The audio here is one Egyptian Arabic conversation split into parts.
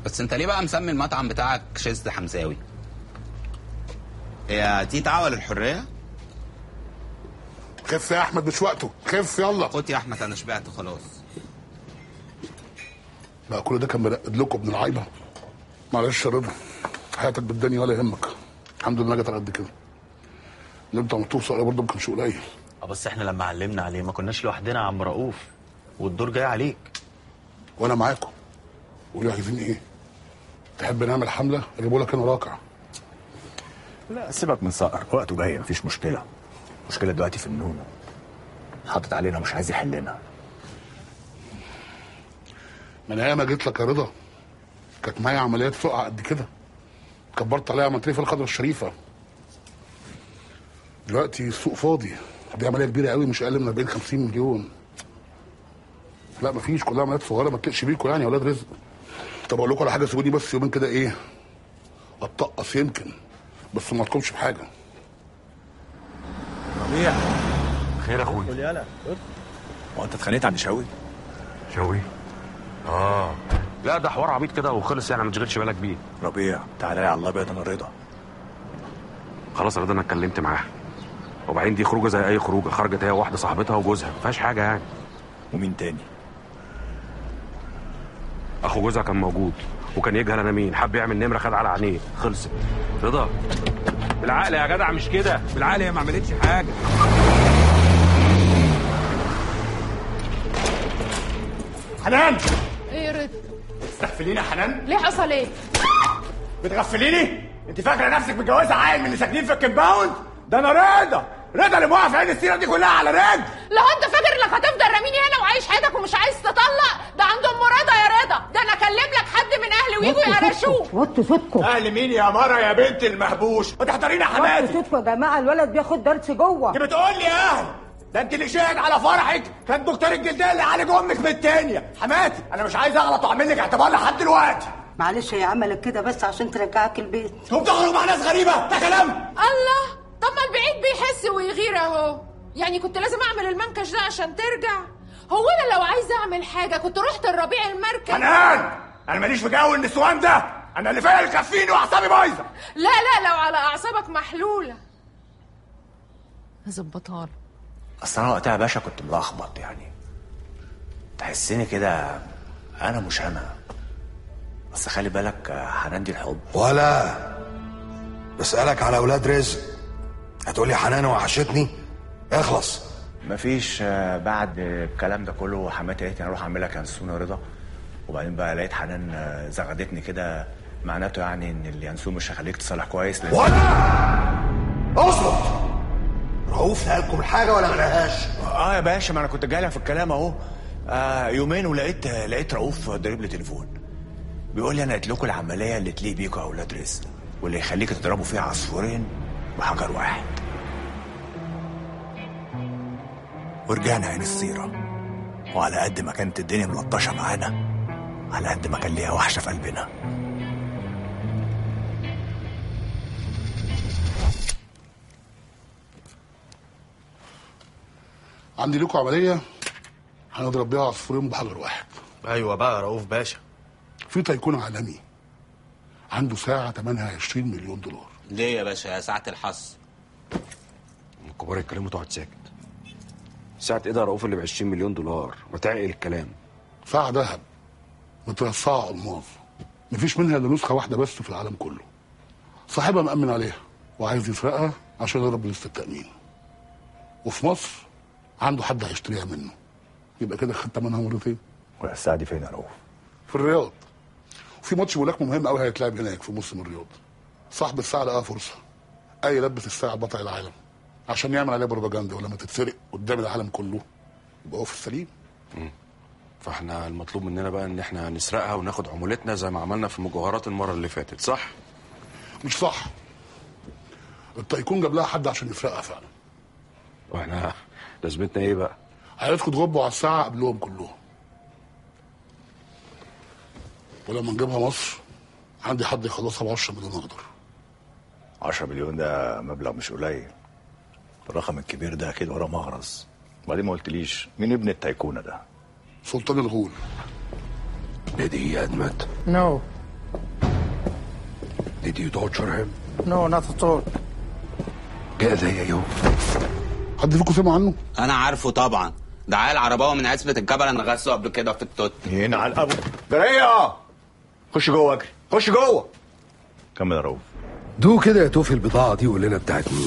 بس انت ليه بقى مسمي المطعم بتاعك شيز حمزاوي هي دي دعوه للحريه خف يا احمد مش وقته خف يلا خد يا احمد انا شبعت خلاص بقى كل ده كان مرقد لكم ابن العايبه معلش يا رضا حياتك بالدنيا ولا يهمك الحمد لله جت على قد كده اللي انت عملتوه في برضه ما كانش قليل اه بس احنا لما علمنا عليه ما كناش لوحدنا يا عم رؤوف والدور جاي عليك وانا معاكم قولوا عايزين ايه تحب نعمل حمله اجيبوا لك انا راكع لا سيبك من صقر وقته جاي مفيش مشكله المشكله دلوقتي في النونو حاطط علينا مش عايز يحلنا من ايام ما جيت لك يا رضا كانت معايا عمليات فقع قد كده كبرت عليها عمليه في الخضره الشريفه دلوقتي السوق فاضي دي عمليه كبيره قوي مش اقل من 40 50 مليون لا مفيش كلها عمليات صغيره ما تلقش بيكوا يعني يا اولاد رزق طب اقول لكم على حاجه سيبوني بس يومين كده ايه اتطقص يمكن بس ما تقومش بحاجه ربيع خير يا اخويا قول يلا هو انت اتخانقت عند شوقي شوي اه لا ده حوار عبيط كده وخلص يعني ما تشغلش بالك بيه ربيع تعالى لي على الابيض انا رضا خلاص رضا انا اتكلمت معاها وبعدين دي خروجه زي اي خروجه خرجت هي واحده صاحبتها وجوزها ما فيهاش حاجه يعني ومين تاني اخو جوزها كان موجود وكان يجهل انا مين حب يعمل نمره خد على عينيه خلصت رضا بالعقل يا جدع مش كده بالعقل هي ما عملتش حاجه حنان ايه يا رضا تستغفليني يا حنان ليه حصل ايه بتغفليني انت فاكره نفسك متجوزه عيل من اللي ساكنين في الكمباوند ده انا رضا رضا اللي موقف عين السيره دي كلها على رجل لو انت فاكر انك هتفضل راميني هنا وعايش حياتك ومش عايز تطلق ده عند ام رضا يا رضا ده انا اكلم لك حد من اهلي ويجوا يقرشوه وطوا صوتكم اهل مين يا مره يا بنت المهبوش ما تحضريني يا وطوا حماتي صوتكم يا جماعه الولد بياخد درس جوه انت بتقول لي يا اهل ده انت اللي شاهد على فرحك كان دكتور الجلديه اللي عالج امك من التانيه حماتي انا مش عايز اغلط واعمل لك اعتبار لحد دلوقتي معلش هي عملت كده بس عشان ترجعك البيت وبتخرج مع ناس غريبه ده كلام الله طب ما البعيد بيحس ويغير اهو يعني كنت لازم اعمل المنكش ده عشان ترجع هو انا لو عايز اعمل حاجه كنت رحت الربيع المركز حنان انا ماليش في جو النسوان ده انا اللي فيا الكفيني واعصابي بايظه لا لا لو على اعصابك محلوله ظبطها له اصل انا وقتها يا باشا كنت ملخبط يعني تحسني كده انا مش انا بس خلي بالك آه، حنان دي الحب ولا بسألك على أولاد رزق هتقولي حنان وحشتني اخلص مفيش آه، بعد الكلام ده كله حماتي قالت لي اروح اعمل لك ينسون يا رضا وبعدين بقى لقيت حنان آه، زغدتني كده معناته يعني ان اليانسون مش هيخليك تصالح كويس لان ولا اصبر رؤوف لكم الحاجة ولا ملهاش اه يا باشا ما انا كنت جاي في الكلام اهو آه يومين ولقيت لقيت رؤوف ضارب لي تليفون بيقول لي انا قلت لكم العمليه اللي تليق بيكوا يا اولاد رزق واللي يخليك تضربوا فيها عصفورين بحجر واحد ورجعنا عين السيره وعلى قد ما كانت الدنيا ملطشه معانا على قد ما كان ليها وحشه في قلبنا عندي لكم عمليه هنضرب بيها عصفورين بحجر واحد ايوه بقى رؤوف باشا في تيكون عالمي عنده ساعه ثمنها 20 مليون دولار ليه يا باشا يا ساعه الحظ الكبار يتكلموا تقعد ساكت ساعة ايه ده يا رؤوف اللي ب 20 مليون دولار وتعقل الكلام ساعه ذهب مترصعه الماظ مفيش منها الا نسخه واحده بس في العالم كله صاحبها مأمن عليها وعايز يسرقها عشان يضرب لسه التأمين وفي مصر عنده حد هيشتريها منه يبقى كده خد ثمنها مرتين والساعه دي فين يا رؤوف في الرياض وفي ماتش ملاكمه مهم قوي هيتلعب هناك في موسم الرياض صاحب الساعه لقاها فرصه اي يلبس الساعه بطل العالم عشان يعمل عليها بروباجندا ولما تتسرق قدام العالم كله يبقى هو في السليم فاحنا المطلوب مننا بقى ان احنا نسرقها وناخد عمولتنا زي ما عملنا في المجوهرات المرة اللي فاتت صح؟ مش صح التيكون جاب لها حد عشان يسرقها فعلا واحنا لازمتنا ايه بقى؟ هيدخل تغبوا على الساعه قبلهم كلهم ولما نجيبها مصر عندي حد يخلصها ب 10 مليون اخضر 10 مليون ده مبلغ مش قليل الرقم الكبير ده اكيد وراه مغرز وبعدين ما قلتليش مين ابن التيكونه ده سلطان الغول بدي أدمت نو Did you torture him? No, not at all. جاء زي يوم حد فيكم سمع عنه؟ انا عارفه طبعا ده عيل عرباوي من عزبة الجبل انا غسه قبل كده في التوت هنا على الابو جريه خش جوه اجري خش جوه كمل يا رؤوف دو كده يا توفي البضاعة دي وقول لنا بتاعت مين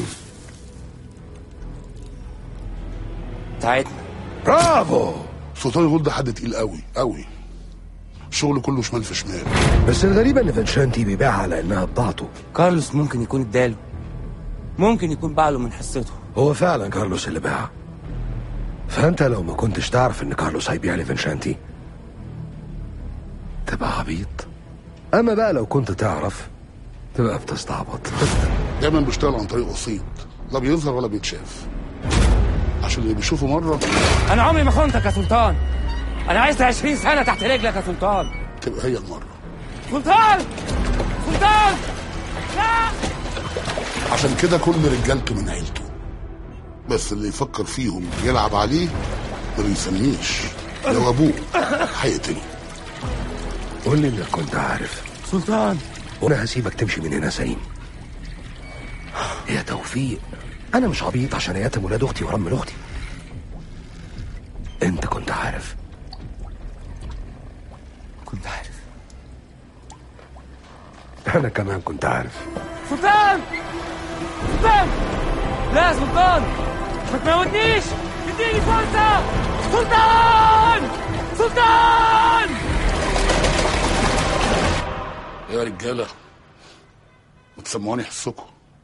بتاعتنا برافو سلطان الغول ده حد تقيل قوي قوي شغله كله شمال في شمال بس الغريبة ان فنشانتي بيبيعها على انها بضاعته كارلوس ممكن يكون اداله ممكن يكون باع له من حصته هو فعلا كارلوس اللي باعها فانت لو ما كنتش تعرف ان كارلوس هيبيع لفنشانتي تبقى عبيط اما بقى لو كنت تعرف تبقى بتستعبط دايما بيشتغل عن طريق وسيط لا بيظهر ولا بيتشاف عشان اللي بيشوفه مره انا عمري ما خنتك يا سلطان انا عايز 20 سنه تحت رجلك يا سلطان تبقى هي المره سلطان سلطان لا عشان كده كل رجالته من عيلته بس اللي يفكر فيهم يلعب عليه ما بيسميش لو ابوه هيقتله قول لي انك كنت عارف سلطان وانا هسيبك تمشي من هنا سليم يا توفيق انا مش عبيط عشان يتم ولاد اختي ورم اختي انت كنت عارف كنت عارف انا كمان كنت عارف سلطان سلطان لا يا سلطان ما تموتنيش اديني فرصة سلطان سلطان يا رجاله ما تسمعوني حسكم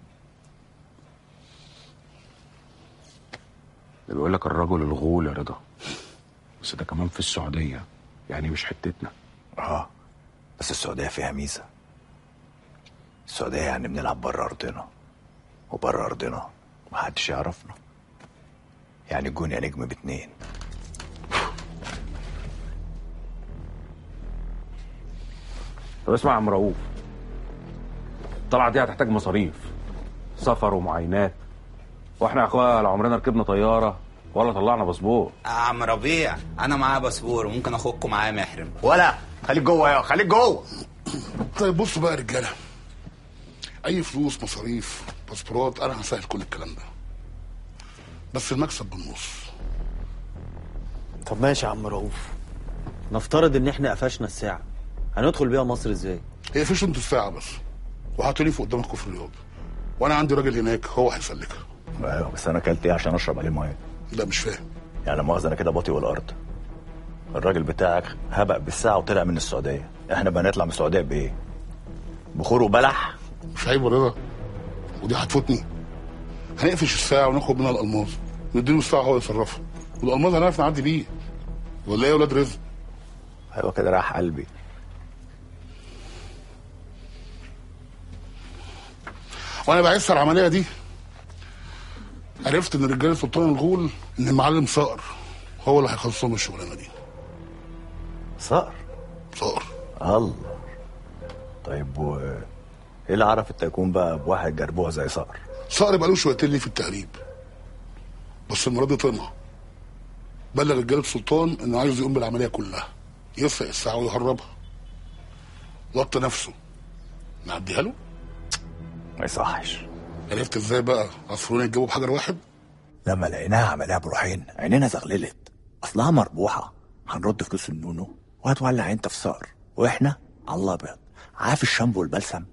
ده بيقول لك الرجل الغول يا رضا بس ده كمان في السعوديه يعني مش حتتنا اه بس السعوديه فيها ميزه السعوديه يعني بنلعب بره ارضنا وبره ارضنا محدش يعرفنا يعني الجون يا نجم باتنين طب اسمع يا عم رؤوف الطلعه دي هتحتاج مصاريف سفر ومعاينات واحنا يا اخويا لا عمرنا ركبنا طياره ولا طلعنا باسبور يا عم ربيع انا معايا باسبور وممكن اخوكم معايا محرم ولا خليك جوه يا خليك جوه طيب بصوا بقى يا رجاله اي فلوس مصاريف باسبورات انا هسهل كل الكلام ده بس المكسب بالنص طب ماشي يا عم رؤوف نفترض ان احنا قفشنا الساعه هندخل بيها مصر ازاي هي فيش انتوا الساعه بس وهاتوا لي في قدامكم في الرياض وانا عندي راجل هناك هو هيسلكها ايوه بس انا اكلت ايه عشان اشرب عليه ميه لا مش فاهم يعني لا مؤاخذه انا كده باطي والارض الراجل بتاعك هبق بالساعه وطلع من السعوديه احنا بقى نطلع من السعوديه بايه بخور وبلح مش عيب يا رضا ودي هتفوتني هنقفش الساعه وناخد منها الالماظ نديله الساعه هو يصرفها والالماظ هنعرف نعدي بيه ولا ايه يا ولاد رزق ايوه كده راح قلبي وانا بعث العمليه دي عرفت ان رجاله سلطان الغول ان المعلم صقر هو اللي هيخلصهم الشغلانه دي صقر صقر الله طيب و ايه اللي عرف التيكون بقى بواحد جربوع زي صقر صقر بقاله شويتين ليه في التهريب بس المره دي طمع بلغ رجاله سلطان انه عايز يقوم بالعمليه كلها يسرق الساعه ويهربها لط نفسه نعديها له ما يصحش عرفت ازاي بقى عصفورين يتجابوا بحجر واحد لما لقيناها عمليه بروحين عينينا زغللت اصلها مربوحه هنرد فلوس النونو وهتولع انت في صقر واحنا على الابيض عارف الشامبو والبلسم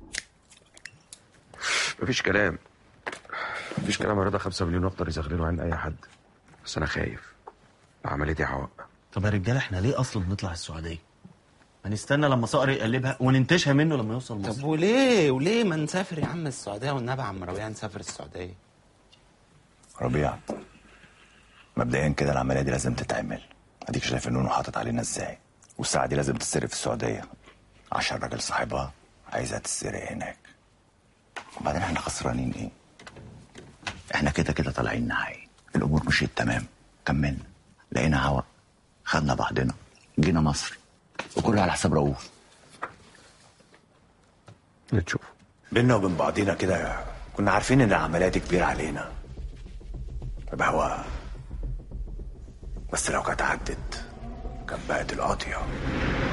مفيش كلام مفيش كلام يا رضا 5 مليون اقدر يزغللوا عين اي حد بس انا خايف العمليه دي عوق طب يا رجاله احنا ليه اصلا نطلع السعوديه ما نستنى لما صقر يقلبها وننتشها منه لما يوصل مصر طب وليه وليه ما نسافر يا عم السعوديه والنبي يا عم ربيع نسافر السعوديه ربيع مبدئيا كده العمليه دي لازم تتعمل اديك شايف النونو حاطط علينا ازاي والساعه دي لازم تتسرق في السعوديه عشان الراجل صاحبها عايزها تتسرق هناك وبعدين احنا خسرانين ايه احنا كده كده طالعين نهائي الامور مشيت تمام كملنا لقينا عوق خدنا بعضنا جينا مصر وكله على حساب رؤوف نشوف بينا وبين بعضينا كده كنا عارفين ان العمليه دي كبيره علينا يبقى هو بس لو كانت عدت كان بقت القاضيه